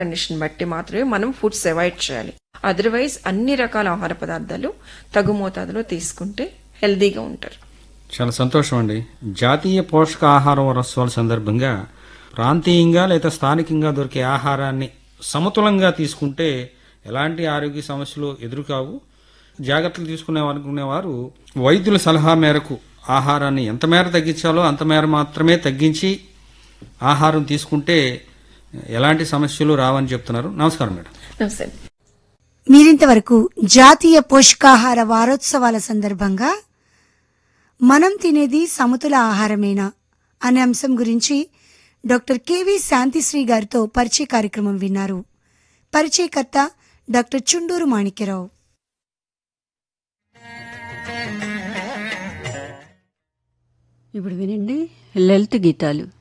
condition బట్టి మాత్రమే మనం ఫుడ్స్ అవాయిడ్ చేయాలి అదర్వైజ్ అన్ని రకాల ఆహార పదార్థాలు తగు మోతాదులో తీసుకుంటే హెల్దీగా ఉంటారు చాలా సంతోషం అండి జాతీయ పోషకాహార వారోత్సవాల సందర్భంగా ప్రాంతీయంగా లేదా స్థానికంగా దొరికే ఆహారాన్ని సమతులంగా తీసుకుంటే ఎలాంటి ఆరోగ్య సమస్యలు ఎదురుకావు జాగ్రత్తలు తీసుకునే అనుకునేవారు వైద్యుల సలహా మేరకు ఆహారాన్ని ఎంత మేర తగ్గించాలో అంత మేర మాత్రమే తగ్గించి ఆహారం తీసుకుంటే ఎలాంటి సమస్యలు రావని చెప్తున్నారు నమస్కారం మేడం నమస్తే మీరింతవరకు జాతీయ పోషకాహార వారోత్సవాల సందర్భంగా మనం తినేది సమతుల ఆహారమేనా అనే అంశం గురించి డాక్టర్ కెవి శాంతిశ్రీ గారితో పరిచయ కార్యక్రమం విన్నారు పరిచయకర్త డాక్టర్ చుండూరు మాణిక్యరావు ఇప్పుడు వినండి లలిత గీతాలు